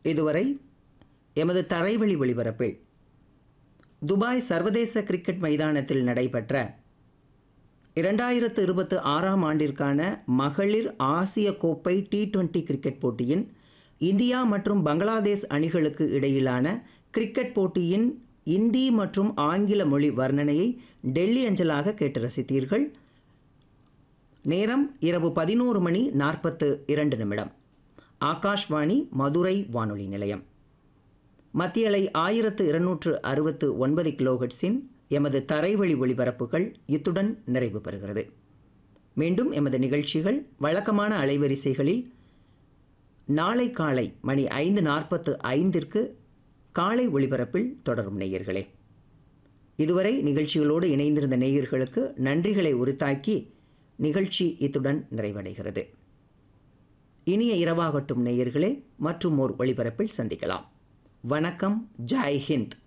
இதுவரை எமது தரைவழி ஒளிபரப்பில் துபாய் சர்வதேச கிரிக்கெட் மைதானத்தில் நடைபெற்ற இரண்டாயிரத்து இருபத்து ஆறாம் ஆண்டிற்கான மகளிர் ஆசிய கோப்பை டி டுவெண்டி கிரிக்கெட் போட்டியின் இந்தியா மற்றும் பங்களாதேஷ் அணிகளுக்கு இடையிலான கிரிக்கெட் போட்டியின் இந்தி மற்றும் ஆங்கில மொழி வர்ணனையை டெல்லி அஞ்சலாக கேட்டு ரசித்தீர்கள் நேரம் இரவு பதினோரு மணி நாற்பத்து இரண்டு நிமிடம் ஆகாஷ்வாணி மதுரை வானொலி நிலையம் மத்தியலை ஆயிரத்து இருநூற்று அறுபத்து ஒன்பது கிலோஹெட்ஸின் எமது தரைவழி ஒளிபரப்புகள் இத்துடன் நிறைவு பெறுகிறது மீண்டும் எமது நிகழ்ச்சிகள் வழக்கமான அலைவரிசைகளில் நாளை காலை மணி ஐந்து நாற்பத்து ஐந்திற்கு காலை ஒளிபரப்பில் தொடரும் நேயர்களே இதுவரை நிகழ்ச்சிகளோடு இணைந்திருந்த நேயர்களுக்கு நன்றிகளை உரித்தாக்கி நிகழ்ச்சி இத்துடன் நிறைவடைகிறது இனிய இரவாகட்டும் நேயர்களே மற்றும் ஓர் ஒளிபரப்பில் சந்திக்கலாம் வணக்கம் ஜாய் ஹிந்த்